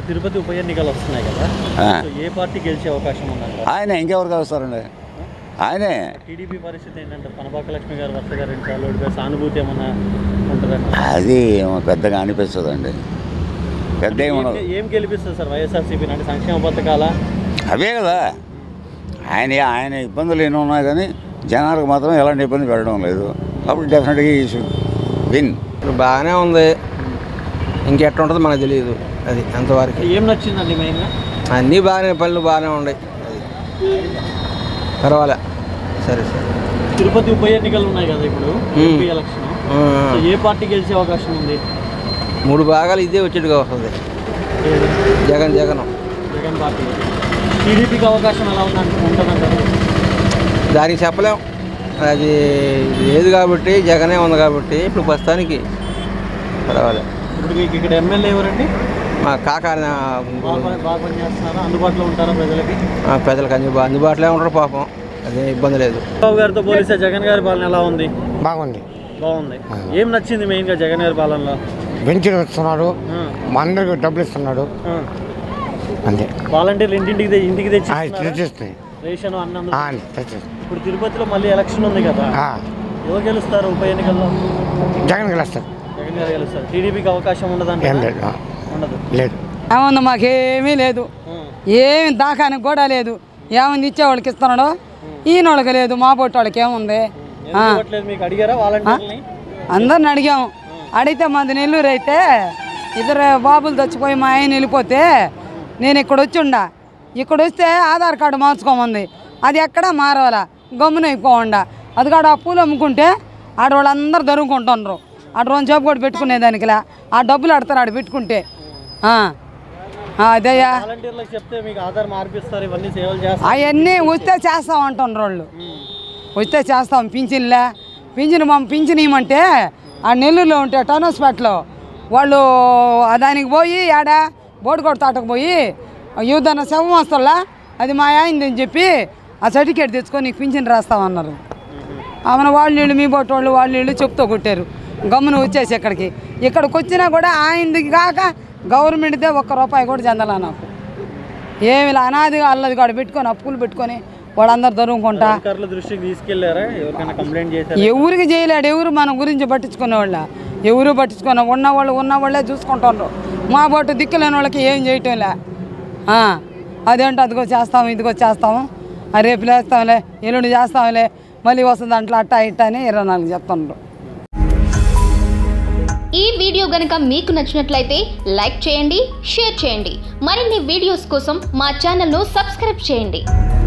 తిరుపతి ఉప ఎన్నికలు వస్తున్నాయి కదా ఆ. సో ఏ పార్టీ గెలిచే అవకాశం ఉందంట ఆయన ఇంకెవరు కలుస్తారండి ఆయనే టీడీపీ పరిస్థితి ఏంటంటే పనబాక లక్ష్మి గారు వరుసగా రెండు సార్లు ఓడిపోయి సానుభూతి ఏమన్నా ఉంటుందంట అది ఏమో పెద్దగా అనిపిస్తుందండి పెద్ద ఏమి ఉండదు ఏం- ఏం గెలిపిస్తుంది సార్ వైఎస్ఆర్సీపీ అంటే సంక్షేమ పథకాల అవే కదా ఆయన ఆయన ఇబ్బందులు ఎన్నో ఉన్నాయి కానీ జనాలకు మాత్రం ఎలాంటి ఇబ్బంది పెట్టడం లేదు అప్పుడు డెఫినెట్గా ఈ షుడ్ విన్ ఇప్పుడు బాగానే ఉంది ఇంకెట్లా ఉంటుందో మనకు తెలియదు అది అంతవరకు ఏం నచ్చిందండి మెయిన్గా అన్నీ బాగానే పనులు బాగానే ఉన్నాయి అది పర్వాలే సరే సరే తిరుపతి ఉప ఎన్నికలు ఉన్నాయి కదా ఇప్పుడు ఎంపీ ఎలక్షన్ ఆ, సో ఏ పార్టీ గెలిచే అవకాశం ఉంది మూడు భాగాలు ఇదే వచ్చేట్టుగా వస్తుంది ఏది? జగన్ జగన్ జగన్ పార్టీ టీడీపీకి అవకాశం ఎలా ఉందంటే ఉంటుందంటారు దానికి చెప్పలేం అది లేదు కాబట్టి జగనే ఉంది కాబట్టి ఇప్పుడు ప్రస్తుతానికి పర్వాలే ఇప్పుడు మీకు ఇక్కడ ఎమ్మెల్యే ఎవరండి మా కాక బాగా పని- బాగా పనిచేస్తున్నారా అందుబాటులో ఉంటారా ప్రజలకి పెద్దలకు అన్ని అందుబాటులో ఉంటారు పాపం అదే ఇబ్బంది లేదు బాబు గారితో పోలిస్తే జగన్ గారి పాలన ఎలా ఉంది బాగుంది బాగుంది ఏం నచ్చింది మెయిన్గా జగన్ గారి పాలనలో పెన్షన్ ఇస్తున్నాడు ఆ, మా అందరికి డబ్బులు ఇస్తున్నాడు ఆ. అంతే వాలంటీర్లు ఇంటింటికి తె- ఇంటికి తెచ్చి ఆ, ఇస్తున్నారా? తెచ్చిస్తున్నాయి రేషన్ అన్నం ఆ, తెచ్చిస్తున్నాయి. ఇప్పుడు తిరుపతిలో మళ్ళీ ఎలక్షన్ ఉంది కదా ఆ, ఎవరు గెలుస్తారు ఉప ఎన్నికల్లో జగన్ గెలుస్తాడు జగన్ గారు గెలుస్తారు టీడీపీకి అవకాశం ఉండదంట ఏం లేదు ఆ, ఉండదు లేదు ఏముంది మాకేమీ లేదు ఆ, ఏమి దాకానికి కూడా లేదు ఏముంది ఇచ్చేవాళ్ళకి ఇస్తున్నాడు ఈయనోళ్ళకి లేదు మా పొట్టోళ్ళకి ఏముంది ఎందుకు ఇవ్వట్లేదు మీకు అడిగారా వాలంటీర్ని అందరిని అడిగాము అడిగితే మాది నెల్లూరు అయితే ఇద్దరు బాబులు చచ్చిపోయి మా ఆయన వెళ్ళిపోతే నేను ఇక్కడ వచ్చి ఉండా ఇక్కడ వస్తే ఆధార్ కార్డు మార్చుకోమంది అది ఎక్కడ మారవాలా గమ్మున అయిపోకుండా అది కాడ ఆ పూలు అమ్ముకుంటే ఆడ వాళ్ళందరూ దొరుకుంటున్నారు ఆడ రెండు చేపు కూడా పెట్టుకునేదానికిలా ఆ డబ్బులు ఆడతారు ఆడ పెట్టుకుంటే ఆ. ఆ, అదయ్యా వాలంటీర్లకు చెప్తే మీకు ఆధార్ మార్పిస్తారు ఇవన్నీ సేవలు చేస్తారు అవన్నీ వస్తే చేస్తాం అంటున్నారు వాళ్ళు వస్తే చేస్తాం పింఛన్లే పింఛన్ మా పింఛన్ ఇవ్వమంటే ఆ నెల్లూరులో ఉంటే టౌన్ హాస్పిటల్లో వాళ్ళు ఆ దానికి పోయి ఆడ బోడికోట తోటకు పోయి యూధన శవం వస్తల్లా అది మా అయింది అని చెప్పి ఆ సర్టిఫికేట్ తెచ్చుకొని నీకు పింఛన్ రాస్తామన్నారు ఆమెను వాళ్ళు వీళ్ళు మీ బొట్టు వాళ్ళు వాళ్ళు వీళ్ళు చెప్తూ కొట్టారు గమ్మున వచ్చేసి ఇక్కడికి ఇక్కడికి వచ్చినా కూడా ఆయనది కాక గవర్నమెంట్దే ఒక్క రూపాయి కూడా చెందాల నాకు ఏమి ఇలా అనాదిగా అల్లది కాడ పెట్టుకొని అప్పులు పెట్టుకొని వాళ్ళందరూ దొరుకుంటా అధికారుల దృష్టికి తీసుకెళ్లారా ఎవరికైనా కంప్లైంట్ చేశారా ఎవరికి చేయలేడు ఎవరు మన గురించి పట్టించుకునేవాళ్ళ ఎవరు పట్టించుకున్న ఉన్నవాళ్ళు ఉన్నవాళ్ళే చూసుకుంటున్నారు మా బొట్టు దిక్కులేని వాళ్ళకి ఏం చేయటంలే ఆ, అదేంటో అదిగో చేస్తాము ఇదిగో చేస్తాము ఆ రేపు లేస్తాంలే ఎల్లుండి చేస్తాంలే మళ్ళీ వస్తుంది దాంట్లో అట్టా ఇట్టా అని ఇరవై నాలుగు చెప్తున్నారు ఈ వీడియో గనుక మీకు నచ్చినట్లయితే లైక్ చేయండి షేర్ చేయండి మరిన్ని వీడియోస్ కోసం మా ఛానల్ను సబ్స్క్రైబ్ చేయండి